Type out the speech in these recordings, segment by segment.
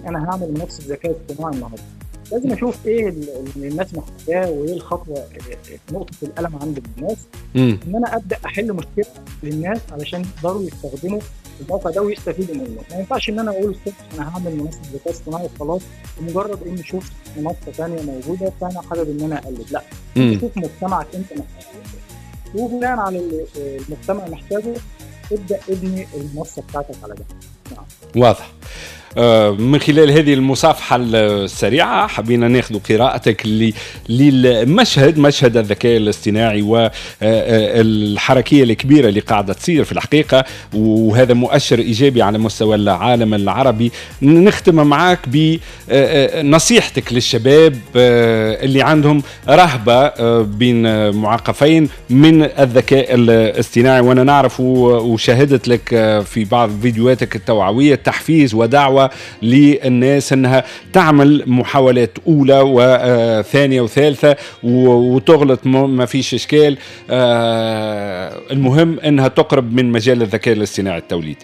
انا هعمل منصه ذكاء اصطناعي النهارده لازم اشوف ايه اللي الناس محتاجاه وايه الخطوه نقطه القلم عند الناس مم. ان انا ابدا احل مشكله للناس علشان يقدروا يستخدموا الموقع ده ويستفيدوا منه ما ينفعش ان انا اقول الصبح انا هعمل منصه ذكاء اصطناعي وخلاص ومجرد اني شفت منصه ثانيه موجوده فانا حابب ان انا اقلد لا مم. شوف مجتمعك انت محتاج إيه. وبناء على اللي المجتمع محتاجه ابدا ابني المنصه بتاعتك على ده واضح آه، من خلال هذه المصافحة السريعة حبينا ناخذ قراءتك ل- للمشهد مشهد الذكاء الاصطناعي والحركية الكبيرة اللي قاعدة تصير في الحقيقة وهذا مؤشر إيجابي على مستوى العالم العربي نختم معك بنصيحتك للشباب آه، اللي عندهم رهبة آه، بين معاقفين من الذكاء الاصطناعي وأنا نعرف و- وشاهدت لك آه، في بعض فيديوهاتك التوعوية تحفيز ودعوة للناس أنها تعمل محاولات أولى وثانية وثالثة و- وتغلط م- ما فيش إشكال آه، المهم أنها تقرب من مجال الذكاء الاصطناعي التوليدي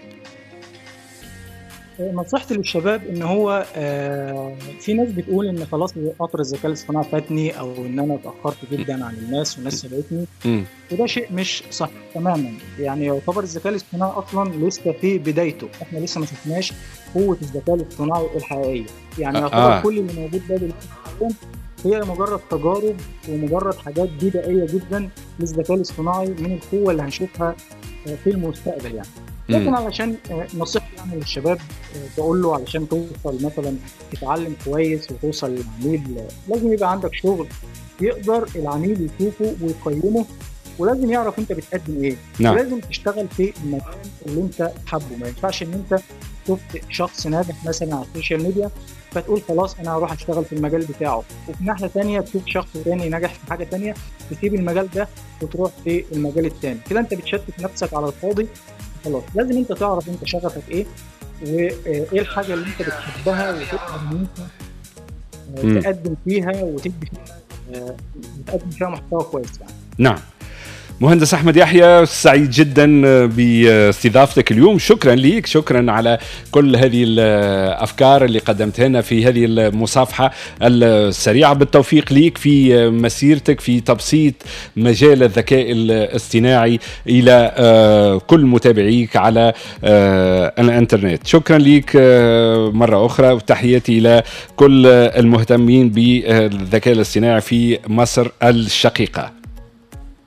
نصيحتي للشباب ان هو آه، في ناس بتقول ان خلاص قطر الذكاء الاصطناعي فاتني او ان انا اتاخرت جدا عن الناس والناس سبقتني مم. وده شيء مش صح تماما يعني يعتبر الذكاء الاصطناعي اصلا لسه في بدايته احنا لسه ما شفناش قوه الذكاء الاصطناعي الحقيقيه يعني آه. يعتبر آه. كل اللي موجود ده دلوقتي حالياً هي مجرد تجارب ومجرد حاجات بدائيه جدا للذكاء الاصطناعي من القوه اللي هنشوفها آه، في المستقبل يعني لكن مم. علشان آه، نصيحتي يعني للشباب آه، بقول له علشان توصل مثلا تتعلم كويس وتوصل للعميل آه، لازم يبقى عندك شغل يقدر العميل يشوفه ويقيمه ولازم يعرف انت بتقدم ايه نعم ولازم تشتغل في المكان اللي انت حابه ما ينفعش ان انت شفت شخص ناجح مثلا على السوشيال ميديا فتقول خلاص انا هروح اشتغل في المجال بتاعه وفي ناحيه ثانيه تشوف شخص تاني نجح في حاجه ثانيه تسيب المجال ده وتروح في المجال الثاني كده انت بتشتت نفسك على الفاضي خلاص لازم انت تعرف انت شغفك ايه وايه الحاجه اللي انت بتحبها وتقدر ان انت آه، مم. تقدم فيها وتدي فيها آه، وتقدم فيها محتوى كويس يعني نعم مهندس احمد يحيى سعيد جدا باستضافتك اليوم شكرا ليك شكرا على كل هذه الافكار اللي قدمتها لنا في هذه المصافحه السريعه بالتوفيق ليك في مسيرتك في تبسيط مجال الذكاء الاصطناعي الى آه، كل متابعيك على آه، الانترنت شكرا ليك آه، مره اخرى وتحياتي الى كل المهتمين بالذكاء الاصطناعي في مصر الشقيقه